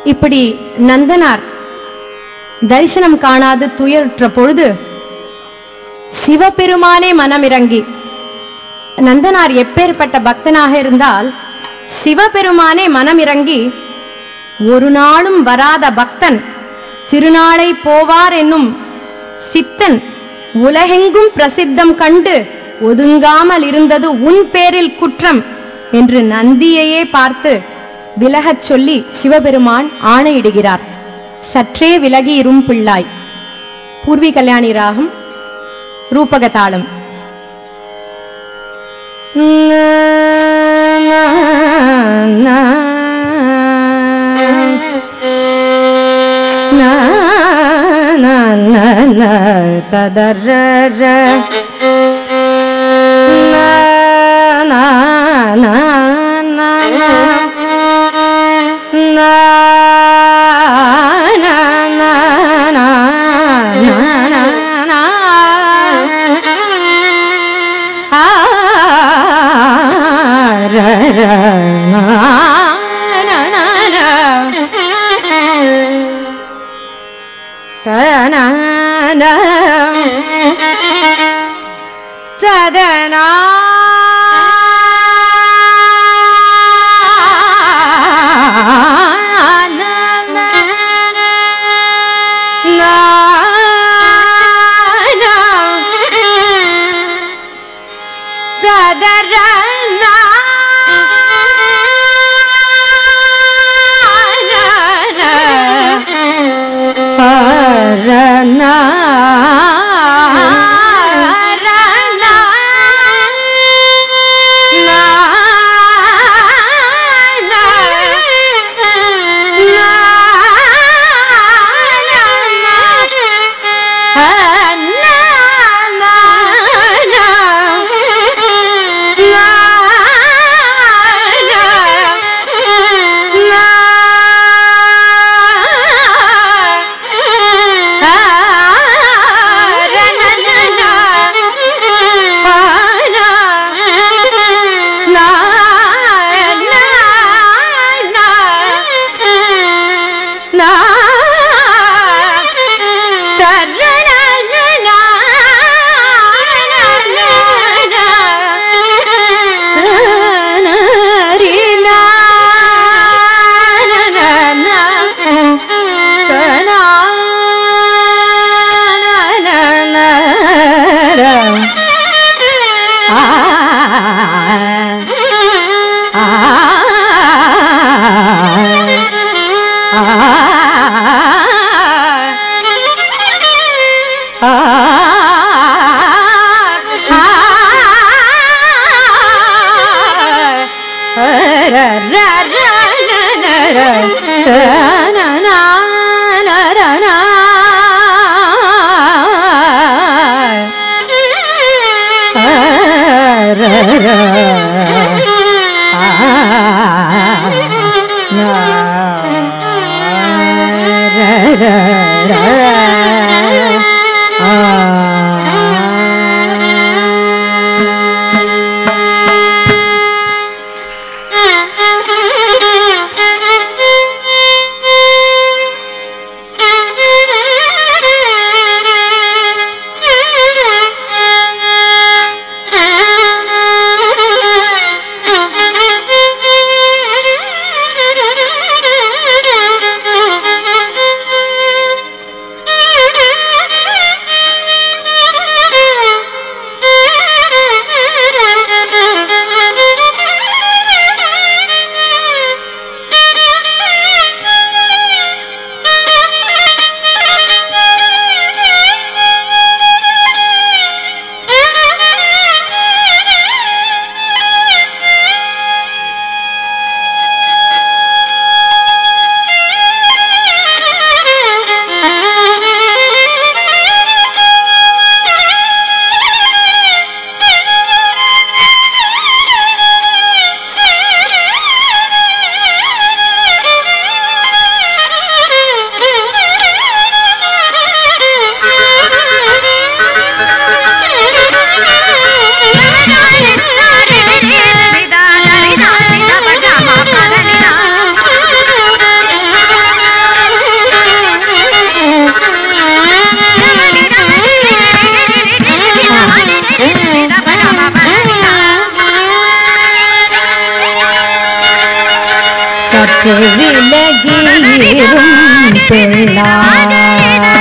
இப்படி நந்தனார் தரிசனம் காணாது துயருற்ற பொழுது சிவபெருமானே மனமிறங்கி நந்தனார் எப்பேற்பட்ட பக்தனாக இருந்தால் சிவபெருமானே மனமிறங்கி ஒரு நாளும் வராத பக்தன் திருநாளை போவார் என்னும் சித்தன் உலகெங்கும் பிரசித்தம் கண்டு ஒதுங்காமல் இருந்தது உன் பேரில் குற்றம் என்று நந்தியையே பார்த்து விலகச் சொல்லி சிவபெருமான் ஆணையிடுகிறார் சற்றே விலகி இரும் பிள்ளாய் பூர்வி கல்யாணி ராகம் ரூபகதாளம் ததர சதனா சற்று விலகியிரும் பிள்ளாய்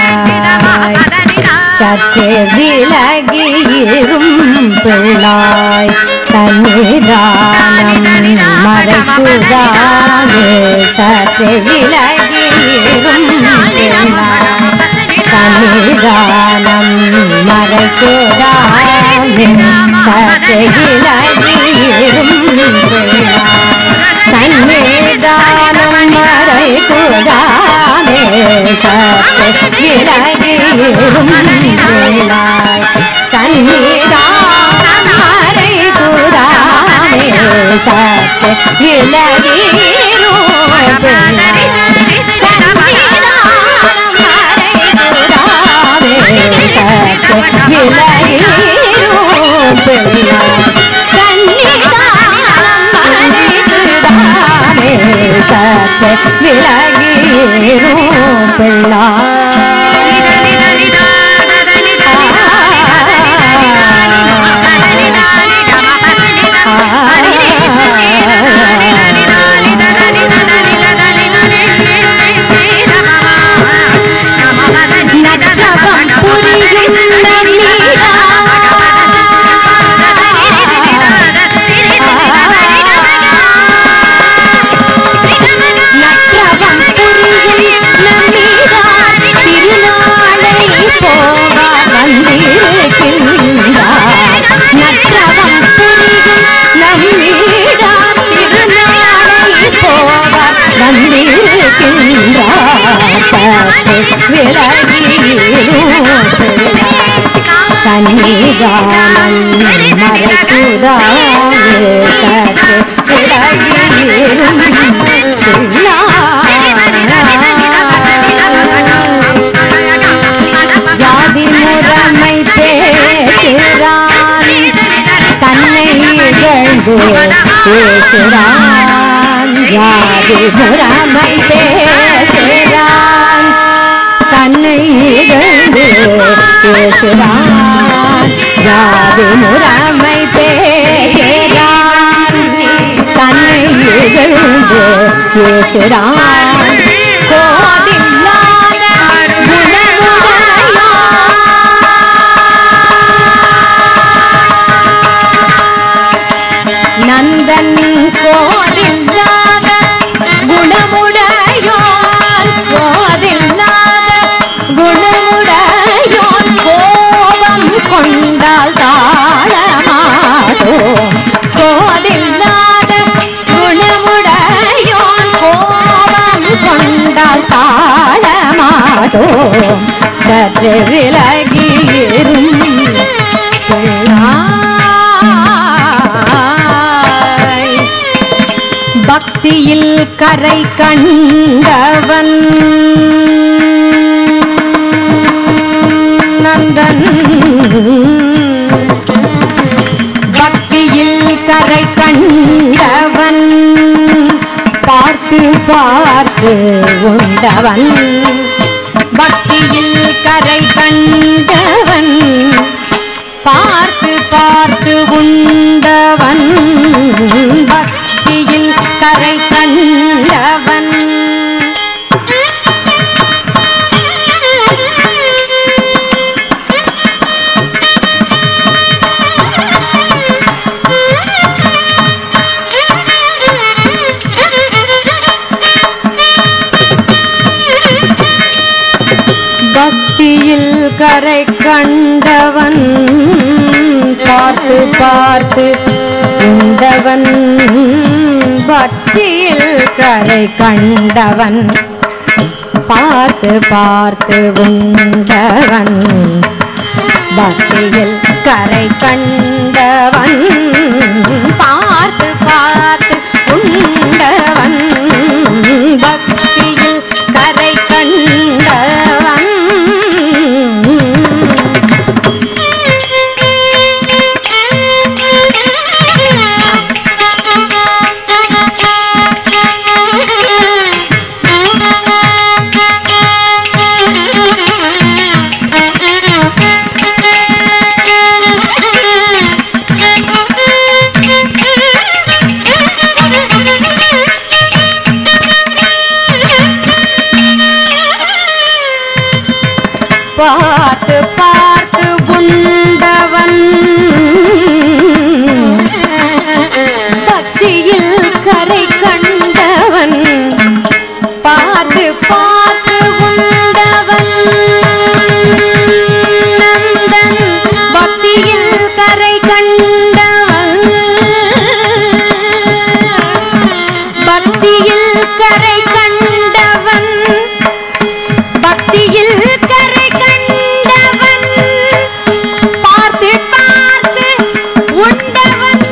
சற்று விலகியிரும் பிள்ளாய் சன்னிதானம் மறைக்குதானே சற்று விலகியிரும் பிள்ளாய் சன்னிதானம் மறைக்குதானே சற்று விலகியிரும் பிள்ளாய் சன்னிதானம் மறைக்குதானே சற்று விலகியிரும் பிள்ளாய் சன்னிதானம் மறைக்குதானே சற்று விலகியிரும் பிள்ளாய் விலகிரும் பிள்ளை நற்றவம் புரியும் நம்மீரா நற்றவம் புரியும் நம்மீரா திருநாளை போவா வந்திருக்கின்றார் நற்றவம் புரியும் நம்மீரா திருநாளை போவா வந்திருக்கின்றார் சற்று விலகிரும் சன்னிதானம் மறைக்குதானே சற்று விலகிரும் ஜாதி முறைமை பேசுகிறான் தன்னை இகழ்ந்து பேசுகிறான் ஜாதி முறைமை பேசுகிறான் தன்னை இகழ்ந்து பேசுகிறான் ஜாதி முறைமை பேசுகிறான் தன்னை இகழ்ந்து பேசுகிறான் கோதில்லாத குணமுடையான் நந்தன் கோதில்லாத குணமுடையோன் கோதில்லாத குணமுடையோன் கோபம் கொண்டால் தாழமாட்டோம் கோதில்லாத குணமுடையோன் கோபம் கொண்டால் தாழமாட்டோம் சற்று விலகியிரும் பிள்ளாய் பக்தியில் கரை கண்டவன் நந்தன் பக்தியில் கரை கண்டவன் பார்த்து பார்த்து உண்டவன் பக்தியில் கரை கண்டவன் பார்த்து பார்த்து உண்டவன் பக்தியில் கரை கண்டவன் பக்தியில் கரை கண்டவன் பார்த்து பார்த்து உண்டவன் பக்தியில் கரை கண்டவன் பார்த்து பார்த்து உண்டவன் பக்தியில் கரை கண்டவன் பார்த்து பார்த்து உண்டவன் பக்தியில் கரை கண்டவன் பார்த்து பார்த்து உண்டவன் நந்தன் பக்தியில் கரை கண்டவன் பக்தியில் கரை கண்டவன் பக்தியில் கரை கண்டவன் பார்த்து பார்த்து உண்டவன்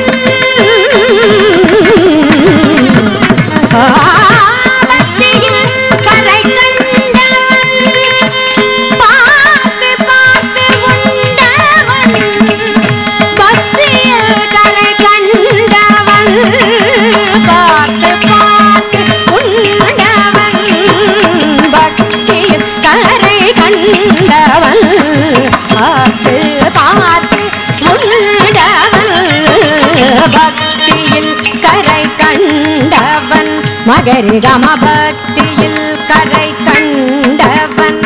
ஆ, பக்தியில் கரை கண்டவன் பார்த்து பார்த்து உண்டவன் பக்தியில் கரை கண்டவன் பார்த்து பார்த்து உண்டவன் பக்தியில் கரை கண்டவன் பார்த்து பார்த்து உண்டவன் பக்தியில் கரை கண்டவன் மகரி கம பக்தியில் கரை கண்டவன்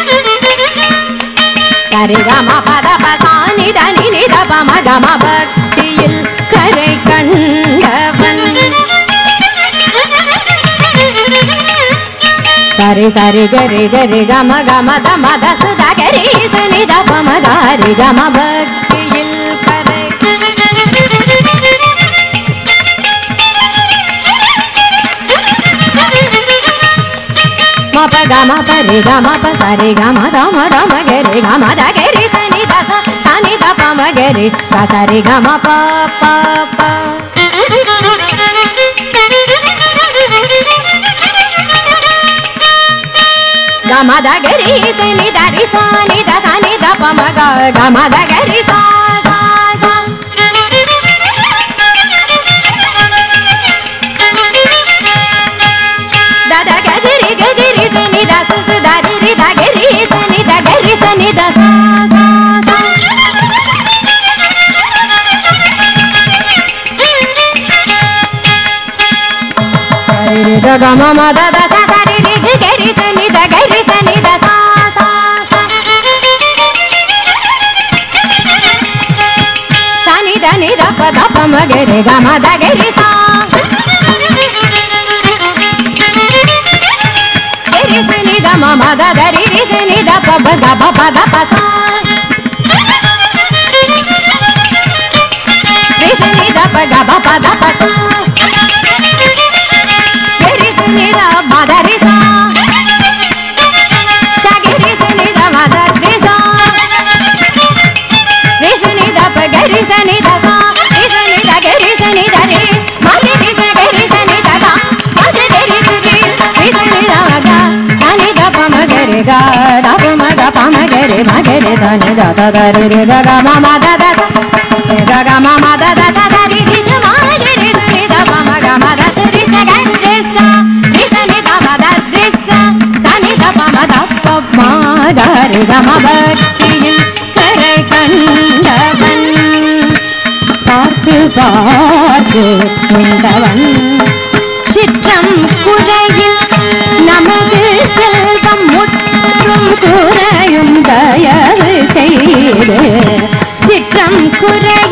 சரி கம பத பசானி தனி நித பம கம பக்தியில் கரை கண்டவன் சரி சரி கரி கரி கம கம தம தச தகரி சனி தபம தாரி கம பக்தியில் கரை மப கம பரி கம ப சரி கம தம தம கரி கம தகரி சனி தச சனி தபம கரி ச சரி கம ப ப ப గమ దగరి సని దరి సాని ద సని ద పమ గ గమ దగరి సా సా సా దద గదిరి గదిరి సని ద సు సు దరి రి దగరి సని దగరి సని ద సా సా సా సరి రి ద గమ మ ద ద స సరి రి రి గరి సని ద గరి సని ద సా సా సా సని ద ని ద ప ద ప మ గరి గ మ ద గరి సా గరి సని ద మ మ ద ద రి రి సని ద ప బ గ ప ప ద ప సా రి సని ద ప గ ప ప ద ప సా గరి సని ద మ ద రి సా స గరి సని ద మ ద రి సా రి సని ద ప గరి సని ద సా రి సని ద గరి సని ద రి మ గరి స గరి సని ద ద మ గ గరి సి రి రి సని ద మ గ సని ద ప మ గరి గ ద ప మ గ ప మ గరి మ గరి ద ని ద ద ద రి రి ద గ మ మ ద ద స రి ద గ మ మ ద ద స ద రి రి ద మ గరి ద ని ద ప మ గ మ ద స రి స గ రి స రి స ని ద మ ద రి స స ని ద ప మ ద ప మ గ రి ద మ பக்தியில் கரை கண்டவன் பார்த்து பார்த்து உண்டவன் சிற்றம் குறையில் நமது செல்வம் முற்றும் குறையும் தயவு செய்து சிற்றம் குறை